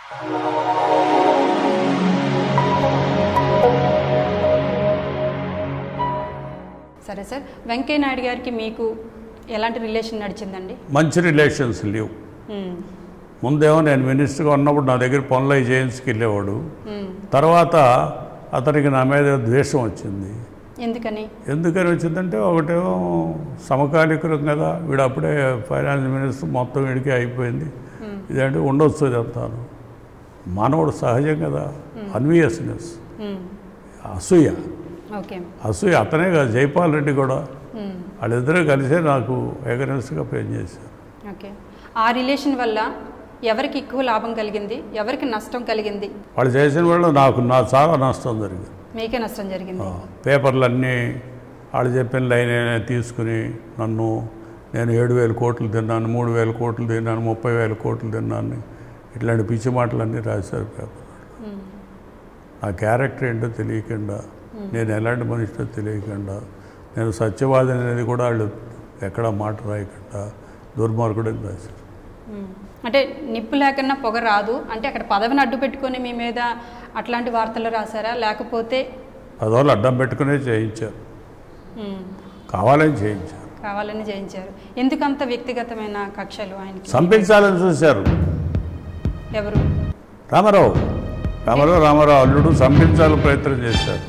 సరే సార్ వెంకయ్య నాయుడు గారికి మీకు ఎలాంటి రిలేషన్ నడిచిందండి మంచి రిలేషన్స్ లేవు మ్మ్. ముందేమో నేను మినిస్టర్గా ఉన్నప్పుడు నా దగ్గర పనులు అవి చేయించుకు వెళ్ళేవాడు మ్మ్. తర్వాత అతనికి నా మీద ద్వేషం వచ్చింది ఎందుకని ఎందుకని వచ్చిందంటే ఒకటేమో సమకాలీకరం కదా వీడు అప్పుడే ఫైనాన్స్ మినిస్టర్ మొత్తం వీడికి అయిపోయింది ఇదంటే ఉండొచ్చు చెప్తాను మానవుడు సహజం కదా అన్వియస్నెస్ మ్మ్. అసూయ ఓకే అసూయ అతనే కాదు జైపాల్ రెడ్డి కూడా మ్మ్. వాళ్ళిద్దరూ కలిసే నాకు ఎగరెన్స్గా పే చేశారు ఓకే ఆ రిలేషన్ వల్ల ఎవరికి ఎక్కువ లాభం కలిగింది ఎవరికి నష్టం కలిగింది వాళ్ళు చేసిన వాళ్ళు నాకు నా చాలా నష్టం జరిగింది మీకే నష్టం జరిగింది ఆ, పేపర్లన్నీ వాళ్ళు చెప్పిన లైన్ తీసుకుని నన్ను నేను ఏడు వేల కోట్లు తిన్నాను మూడు వేల కోట్లు తిన్నాను ముప్పై వేల కోట్లు తిన్నాను ఇట్లాంటి పిచ్చి మాటలన్నీ రాశారు పేపర్ మ్మ్. నా క్యారెక్టర్ ఏంటో తెలియకుండా నేను ఎలాంటి మనిషితో తెలియకుండా నేను సత్యవాది అనేది కూడా వాళ్ళు ఎక్కడా మాట రాయకుండా దుర్మార్గుడని రాశారు మ్మ్. అంటే నిప్పు లేకన్నా పొగ రాదు అంటే అక్కడ పదవిని అడ్డు పెట్టుకొని మీ మీద అట్లాంటి వార్తలు రాశారా లేకపోతే పదవులు అడ్డం పెట్టుకునే చేయించారు మ్మ్. కావాలని చేయించారు కావాలని చేయించారు ఎందుకంత వ్యక్తిగతమైన కక్షలు ఆయనకి చంపించాలని చూశారు ఎవరు రామారావు రామారావు రామారావు అల్లుడు చంపించాలని ప్రయత్నం చేశారు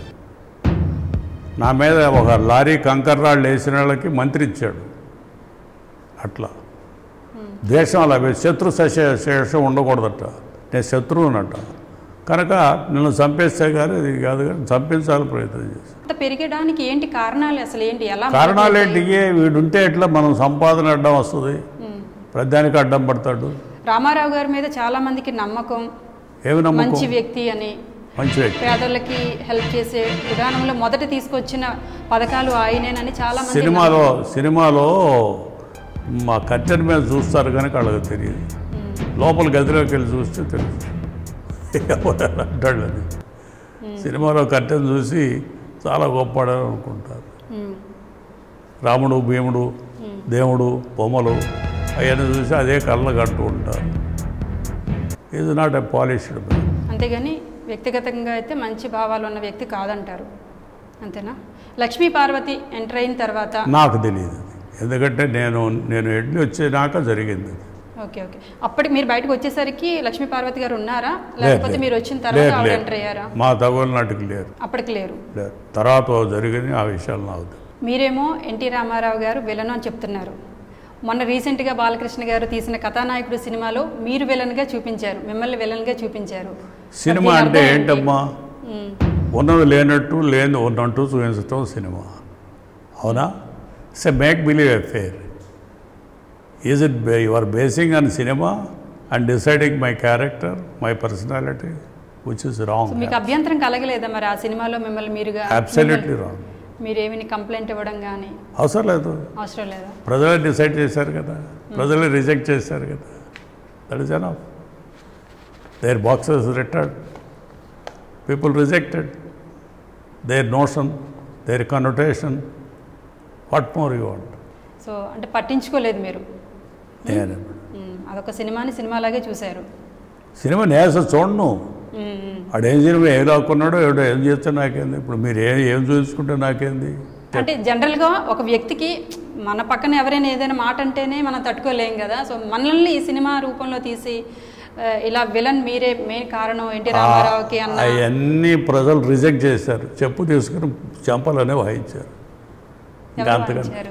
నా మీద ఒక లారీ కంకర్ రాళ్ళు వేసిన వాళ్ళకి మంత్రి ఇచ్చాడు అట్లా దేశం అలా వే- శత్రు శశ శేషం ఉండకూడదట నేను శత్రువునట కనుక నిన్ను చంపేస్తే కానీ ఇది కాదు కానీ చంపించాలని ప్రయత్నం చేశాను అంత పెరిగడానికి ఏంటి కారణాలు అసలు ఏంటి ఎలా కారణాలు ఏంటి వీడుంటే ఎట్లా మనం సంపాదన అడ్డం వస్తుంది మ్మ్. ప్రధానికి అడ్డం పడతాడు రామారావు గారి మీద చాలా మందికి నమ్మకం ఏమి నమ్మకం మంచి వ్యక్తి అని మంచి వ్యక్తి పేదలకి హెల్ప్ చేసే విధానంలో మొదట తీసుకొచ్చిన పథకాలు ఆయనేనని చాలా మంది సినిమాలో సినిమాలో మా కట్టెల మీద చూస్తారు కానీ వాళ్ళకి తెలియదు లోపల గదిలోకి వెళ్ళి చూస్తే తెలుసు ఎవరు అంటాడు అది సినిమాలో కట్టెను చూసి చాలా గొప్పవాడని అనుకుంటారు మ్మ్. రాముడు భీముడు దేవుడు బొమ్మలు అవన్నీ చూసి అదే కళ్ళ కట్టు ఉంటారు ఇది నాట్ ఎ పాలిష్డ్ అంతేగాని వ్యక్తిగతంగా అయితే మంచి భావాలు ఉన్న వ్యక్తి కాదంటారు అంతేనా లక్ష్మీ పార్వతి ఎంటర్ అయిన తర్వాత నాకు తెలియదు అది ఎందుకంటే నేను నేను ఎడ్లు వచ్చేనాక జరిగింది అది. ఓకే ఓకే అప్పటికి మీరు బయటకు వచ్చేసరికి లక్ష్మీ పార్వతి గారు ఉన్నారా లేకపోతే లేదు, మీరు వచ్చిన తర్వాత లేదు, ఆవిడ లేదు. ఎంటర్ అయ్యారా మా తగులు నాటికి లేరు అప్పటికి లేరు లేదు తర్వాత జరిగిన ఆ విషయాలు నాకు తెలియదు. మీరేమో ఎన్టీ రామారావు గారు విలన్ అని చెప్తున్నారు మొన్న రీసెంట్గా బాలకృష్ణ గారు తీసిన కథానాయకుడు సినిమాలో మీరు విలన్గా చూపించారు మిమ్మల్ని విలన్గా చూపించారు సినిమా దీని అంటే అర్థం ఏంటి? ఏంటమ్మా మ్మ్. ఉన్నది లేనట్టు లేని ఉన్నట్టు చూపించటం సినిమా అవునా it's a make believe affair is it you are basing on cinema and deciding my character my personality which is so wrong మీకు అభ్యంతరం కలగలేదా మరి ఆ సినిమాలో మిమ్మల్ని మీరుగా అబ్సల్యూట్లీ రాంగ్ మీరేమైనా కంప్లైంట్ ఇవ్వడం కానీ అవసరం లేదు అవసరం లేదా ప్రజలే డిసైడ్ చేశారు కదా ప్రజలే రిజెక్ట్ చేశారు కదా that is enough their boxes return people rejected their notion their connotation what more you want so అంటే పట్టించుకోలేదు మీరు నేను మ్మ్. అదొక సినిమాని సినిమాలాగే చూశారు సినిమా నేను అసలు చూడను మ్మ్, మ్మ్. వాడు ఏం సినిమా ఏం లాక్కున్నాడో ఎవడో ఏం చేస్తే నాకేంది ఇప్పుడు మీరు ఏం ఏం చూసుకుంటే నాకేంది అంటే జనరల్గా ఒక వ్యక్తికి మన పక్కన ఎవరైనా ఏదైనా మాట అంటేనే మనం తట్టుకోలేం కదా సో మనల్ని ఈ సినిమా రూపంలో తీసి ఆ, ఇలా విలన్ మీరే మెయిన్ కారణం ఎన్టీ రామారావుకి అన్న అవన్నీ ప్రజలు రిజెక్ట్ చేశారు చెప్పు తీసుకుని చెంపలనే వాయించారు ఇంకా ఎవరు అంతకన్నా వాయించారు?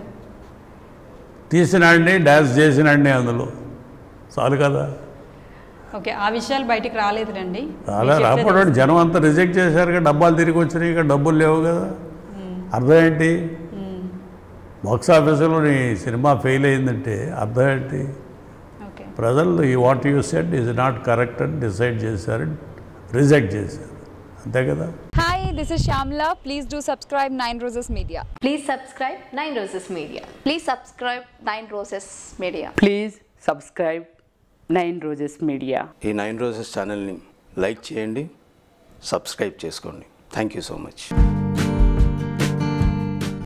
తీసినాడిని డ్యాన్స్ చేసినాడిని అందులో చాలు కదా ఓకే ఆ విషయాలు బయటికి రాలేదులేండి అలా మీరు చెప్పేది- రాకపోవడం జనం అంతా రిజెక్ట్ చేశారు కదా డబ్బాలు తిరిగి వచ్చినాయి ఇక డబ్బులు లేవు కదా అర్థం ఏంటి మ్మ్. బాక్స్ ఆఫీసులో నీ సినిమా ఫెయిల్ అయిందంటే అర్థం ఏంటి ఓకే ప్రజలు ఈ what you said is not correct అని డిసైడ్ చేశారు రిజెక్ట్ చేశారు అంతే కదా Hi, this is Shamla. Please do subscribe Nine Roses Media. Please subscribe Nine Roses Media. Please subscribe Nine Roses Media. Please subscribe nine roses media ఈ nine roses ఛానల్ని like చేయండి subscribe చేసుకోండి thank you so much